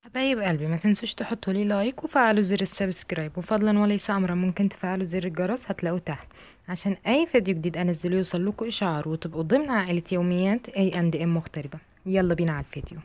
حبايب قلبي ما تنسوش تحطوا لي لايك وفعلوا زر السبسكرايب وفضلا وليس امرا ممكن تفعلوا زر الجرس هتلاقوه تحت عشان اي فيديو جديد انزله يوصل لكم اشعار وتبقوا ضمن عائله يوميات اي اند ام مغتربه يلا بينا على الفيديو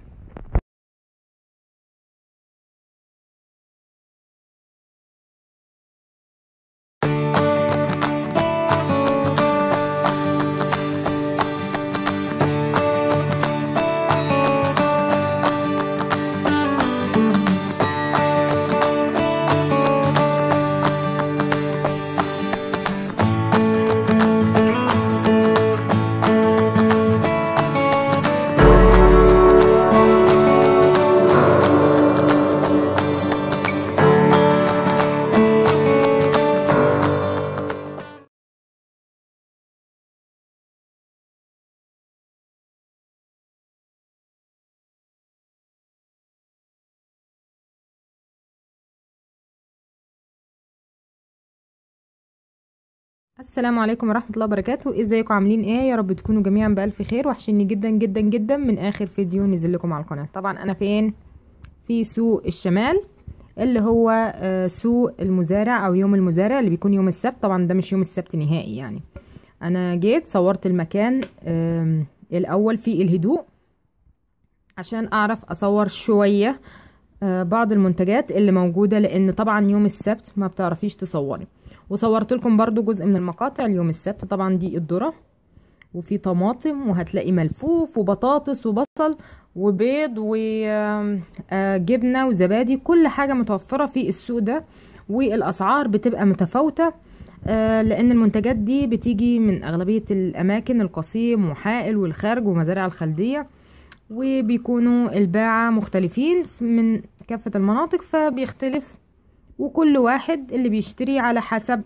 السلام عليكم ورحمه الله وبركاته ازيكم عاملين ايه يا رب تكونوا جميعا بالف خير وحشني جدا جدا جدا من اخر فيديو نزل لكم على القناه طبعا انا فين في سوق الشمال اللي هو آه، سوق المزارع او يوم المزارع اللي بيكون يوم السبت طبعا ده مش يوم السبت نهائي يعني انا جيت صورت المكان آم، الاول في الهدوء عشان اعرف اصور شويه آه، بعض المنتجات اللي موجوده لان طبعا يوم السبت ما بتعرفيش تصوري وصورت لكم برضو جزء من المقاطع اليوم السبت طبعا دي الذره وفي طماطم وهتلاقي ملفوف وبطاطس وبصل وبيض وجبنه وزبادي كل حاجه متوفره في السوق ده والاسعار بتبقى متفاوته آه، لان المنتجات دي بتيجي من اغلبيه الاماكن القصيم وحائل والخارج ومزارع الخلديه وبيكونوا الباعة مختلفين من كافة المناطق فبيختلف وكل واحد اللي بيشتري على حسب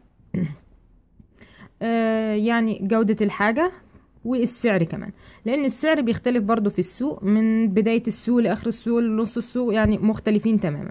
آه، يعني جودة الحاجة والسعر كمان لان السعر بيختلف برضو في السوق من بداية السوق لاخر السوق لنص السوق يعني مختلفين تماما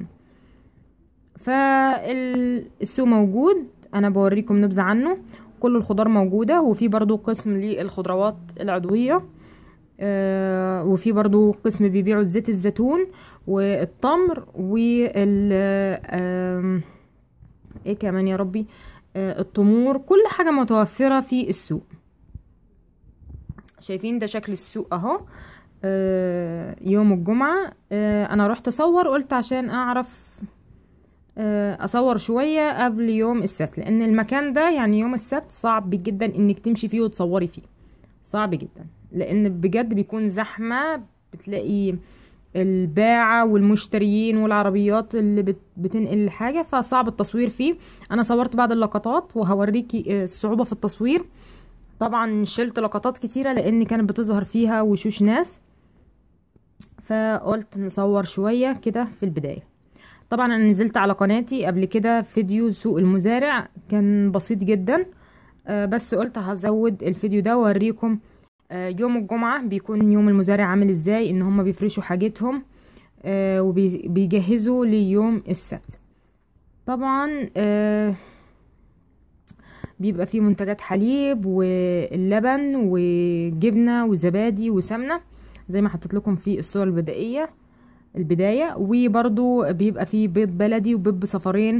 فالسوق موجود انا بوريكم نبذة عنه كل الخضار موجودة وفي برضو قسم للخضروات العضوية آه، وفي برضو قسم بيبيعوا زيت الزيتون والتمر وال آم، ايه كمان يا ربي آه، التمور كل حاجة متوفرة في السوق شايفين ده شكل السوق اهو آه، يوم الجمعة آه، انا رحت اصور قلت عشان اعرف آه، اصور شوية قبل يوم السبت لان المكان ده يعني يوم السبت صعب جدا انك تمشي فيه وتصوري فيه صعب جدا لان بجد بيكون زحمة بتلاقي الباعة والمشتريين والعربيات اللي بت- بتنقل الحاجة فصعب التصوير فيه انا صورت بعض اللقطات وهوريكي آه، الصعوبة في التصوير طبعا شلت لقطات كتيرة لان كانت بتظهر فيها وشوش ناس فقلت نصور شوية كده في البداية طبعا انا نزلت على قناتي قبل كده فيديو سوق المزارع كان بسيط جدا آه، بس قلت هزود الفيديو ده واوريكم آه، يوم الجمعة بيكون يوم المزارع عامل ازاي ان هم بيفرشوا حاجتهم آه، وبيجهزوا ليوم السبت طبعا آه، بيبقى فيه منتجات حليب واللبن وجبنة وزبادي وسمنة زي ما حطيت لكم في الصور البدائية البداية وبرضو بيبقى فيه بيض بلدي وبيض بصفرين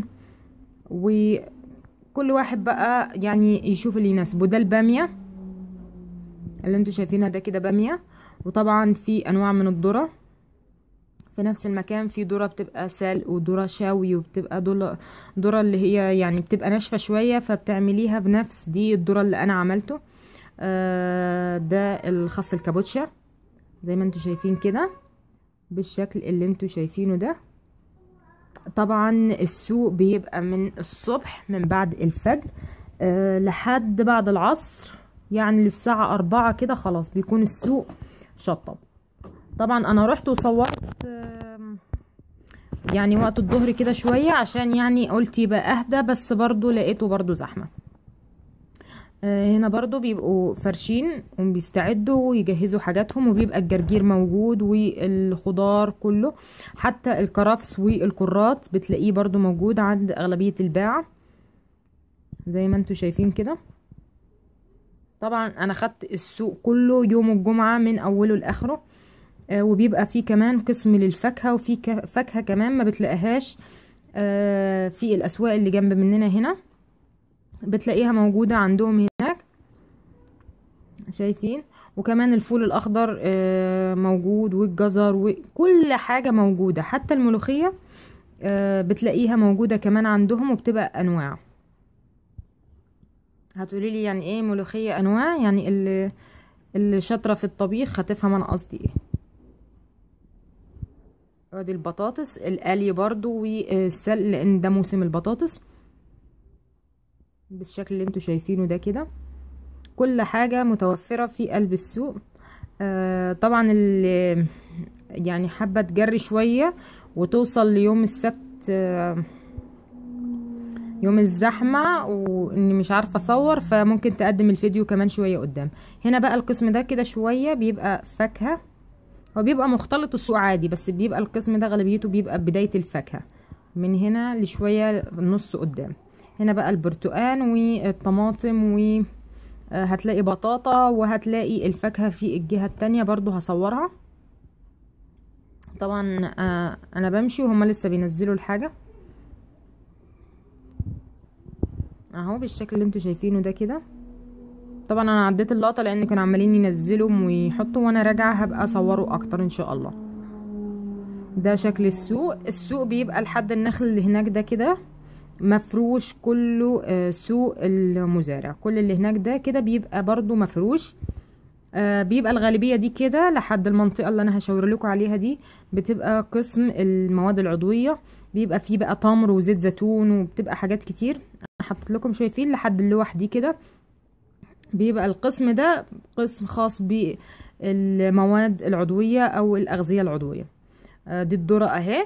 وكل واحد بقى يعني يشوف اللي يناسبه ده البامية اللي انتوا شايفينها ده كده بامية وطبعا في انواع من الذرة في نفس المكان في ذرة بتبقى سلق وذرة شاوي وبتبقى ذرة ذرة اللي هي يعني بتبقى ناشفة شوية فبتعمليها بنفس دي الذرة اللي انا عملته آه ده الخس الكابوتشا زي ما انتوا شايفين كده بالشكل اللي انتوا شايفينه ده طبعا السوق بيبقى من الصبح من بعد الفجر أه لحد بعد العصر يعني للساعة أربعة كده خلاص بيكون السوق شطب طبعا أنا رحت وصورت آم، يعني وقت الظهر كده شوية عشان يعني قلت يبقى أهدى بس برضو لقيته برضو زحمة آه، هنا برضو بيبقوا فرشين وبيستعدوا ويجهزوا حاجاتهم وبيبقى الجرجير موجود والخضار كله حتى الكرفس والكرات بتلاقيه برضو موجود عند أغلبية الباعة زي ما انتوا شايفين كده طبعا انا خدت السوق كله يوم الجمعة من اوله لاخره آه وبيبقى فيه كمان قسم للفاكهة وفي ك- فاكهة كمان ما بتلاقيهاش آه في الأسواق اللي جنب مننا هنا بتلاقيها موجودة عندهم هناك شايفين وكمان الفول الأخضر آه موجود والجزر وكل حاجة موجودة حتى الملوخية آه بتلاقيها موجودة كمان عندهم وبتبقى أنواع هتقولي لي يعني ايه ملوخية أنواع يعني اللي اللي شاطرة في الطبيخ هتفهم أنا قصدي ايه ادي البطاطس القلي برضو والسلق لان ده موسم البطاطس بالشكل اللي انتوا شايفينه ده كده كل حاجة متوفرة في قلب السوق آه طبعا اللي يعني حابة تجري شوية وتوصل ليوم السبت آه يوم الزحمة واني مش عارفة اصور فممكن تقدم الفيديو كمان شوية قدام هنا بقى القسم ده كده شوية بيبقى فاكهة هو بيبقى مختلط السوق عادي بس بيبقى القسم ده غالبيته بيبقى بداية الفاكهة من هنا لشوية نص قدام هنا بقى البرتقان والطماطم و آه، هتلاقي بطاطا وهتلاقي الفاكهة في الجهة التانية برضو هصورها طبعا آه، انا بمشي وهما لسه بينزلوا الحاجة اهو بالشكل اللي انتوا شايفينه ده كده طبعا انا عديت اللقطه لان كانوا عمالين ينزلوا ويحطوا وانا راجعه هبقى اصوره اكتر ان شاء الله ده شكل السوق السوق بيبقى لحد النخل اللي هناك ده كده مفروش كله آه، سوق المزارع كل اللي هناك ده كده بيبقى برضو مفروش آه، بيبقى الغالبية دي كده لحد المنطقة اللي انا هشاور لكم عليها دي بتبقى قسم المواد العضوية بيبقى فيه بقى تمر وزيت زيتون وبتبقى حاجات كتير انا حطيت لكم شايفين لحد اللوح دي كده بيبقى القسم ده قسم خاص بالمواد العضوية او الاغذية العضوية آه، دي الذرة اهي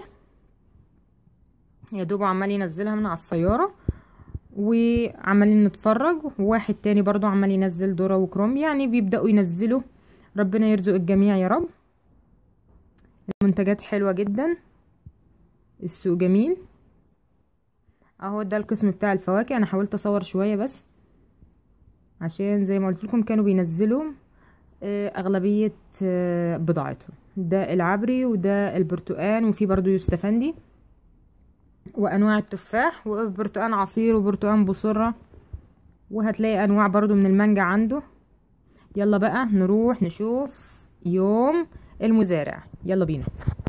يا دوب عمال ينزلها من على السيارة وعمالين نتفرج وواحد تاني برضو عمال ينزل ذرة وكروم يعني بيبدأوا ينزلوا ربنا يرزق الجميع يا رب المنتجات حلوة جدا السوق جميل اهو ده القسم بتاع الفواكه انا حاولت اصور شوية بس عشان زي ما قلت لكم كانوا بينزلوا آه، اغلبية آه، بضاعتهم ده العبري وده البرتقان وفي برضو يوستفندي وانواع التفاح وبرتقان عصير وبرتقان بصرة وهتلاقي انواع برضو من المانجا عنده يلا بقى نروح نشوف يوم المزارع يلا بينا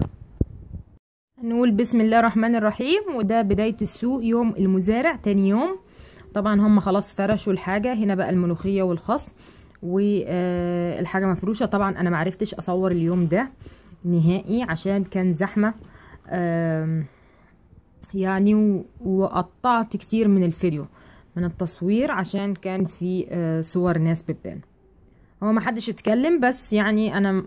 نقول بسم الله الرحمن الرحيم وده بداية السوق يوم المزارع تاني يوم طبعا هم خلاص فرشوا الحاجة هنا بقى الملوخية والخس والحاجة مفروشة طبعا انا معرفتش اصور اليوم ده نهائي عشان كان زحمة آم، يعني و- وقطعت كتير من الفيديو من التصوير عشان كان في آه، صور ناس بتبان هو ما حدش اتكلم بس يعني انا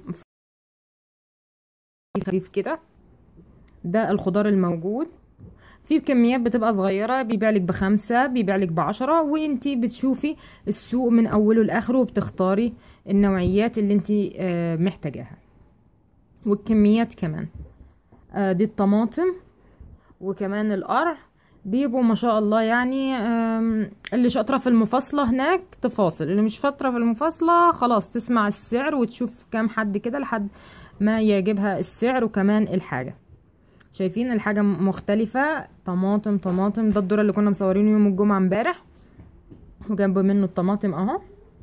خفيف كده ده الخضار الموجود في كميات بتبقى صغيرة بيبيعلك بخمسة بيبيعلك بعشرة وانتي بتشوفي السوق من اوله لاخره وبتختاري النوعيات اللي انتي آه، محتاجاها والكميات كمان آه، دي الطماطم وكمان القرع بيبقوا ما شاء الله يعني آم، اللي شاطرة في المفاصلة هناك تفاصل اللي مش شاطرة في المفاصلة خلاص تسمع السعر وتشوف كام حد كده لحد ما يعجبها السعر وكمان الحاجة شايفين الحاجة مختلفة طماطم طماطم ده الذرة اللي كنا مصورينه يوم الجمعة امبارح وجنب منه الطماطم اهو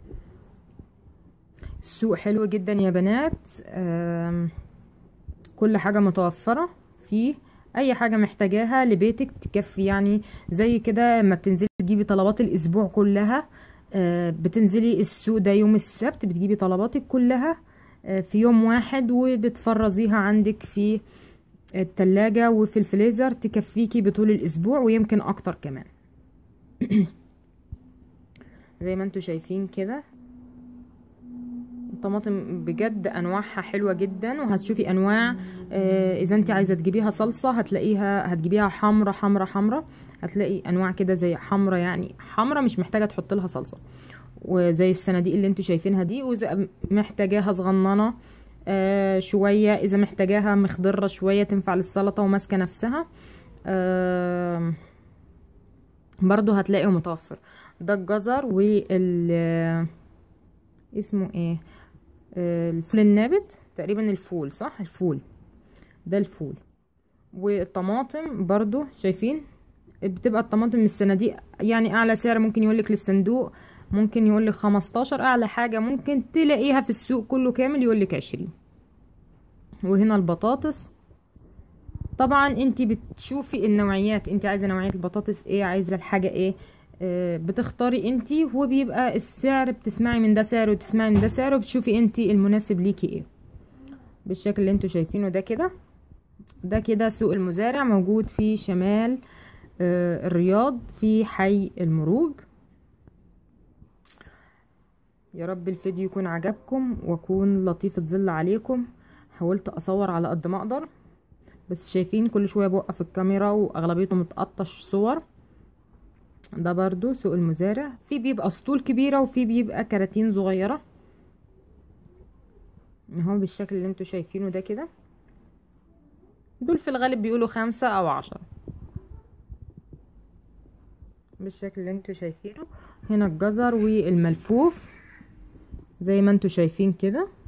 السوق حلو جدا يا بنات آم، كل حاجة متوفرة فيه اي حاجة محتاجاها لبيتك تكفي يعني زي كده لما بتنزلي تجيبي طلبات الاسبوع كلها آه، بتنزلي السوق ده يوم السبت بتجيبي طلباتك كلها آه، في يوم واحد وبتفرزيها عندك في التلاجة وفي الفريزر تكفيكي بطول الاسبوع ويمكن اكتر كمان زي ما انتوا شايفين كده الطماطم بجد انواعها حلوه جدا وهتشوفي انواع آه، اذا انت عايزه تجيبيها صلصه هتلاقيها هتجيبيها حمرا حمرا حمرا هتلاقي انواع كده زي حمرا يعني حمرا مش محتاجه تحط لها صلصه وزي الصناديق اللي انتوا شايفينها دي واذا محتاجاها صغننه آه شويه اذا محتاجاها مخضره شويه تنفع للسلطه وماسكه نفسها آه برضو هتلاقيه متوفر ده الجزر وال اسمه ايه آه، الفول النابت تقريبا الفول صح الفول ده الفول والطماطم برضو شايفين بتبقى الطماطم من الصناديق يعني اعلى سعر ممكن يقولك للصندوق ممكن يقولك خمستاشر اعلى حاجة ممكن تلاقيها في السوق كله كامل يقولك عشرين وهنا البطاطس طبعا انت بتشوفي النوعيات انت عايزه نوعيه البطاطس ايه عايزه الحاجه ايه آه بتختاري انت وبيبقى السعر بتسمعي من ده سعر وتسمعي من ده سعر وبتشوفي انت المناسب ليكي ايه بالشكل اللي انتوا شايفينه ده كده ده كده سوق المزارع موجود في شمال آه الرياض في حي المروج يا رب الفيديو يكون عجبكم واكون لطيفة ظل عليكم حاولت اصور على قد ما اقدر بس شايفين كل شوية بوقف الكاميرا واغلبيته متقطش صور ده برضو سوق المزارع في بيبقى اسطول كبيرة وفي بيبقى كراتين صغيرة اهو بالشكل اللي انتوا شايفينه ده كده دول في الغالب بيقولوا خمسة او عشرة بالشكل اللي انتوا شايفينه هنا الجزر والملفوف زي ما انتوا شايفين كده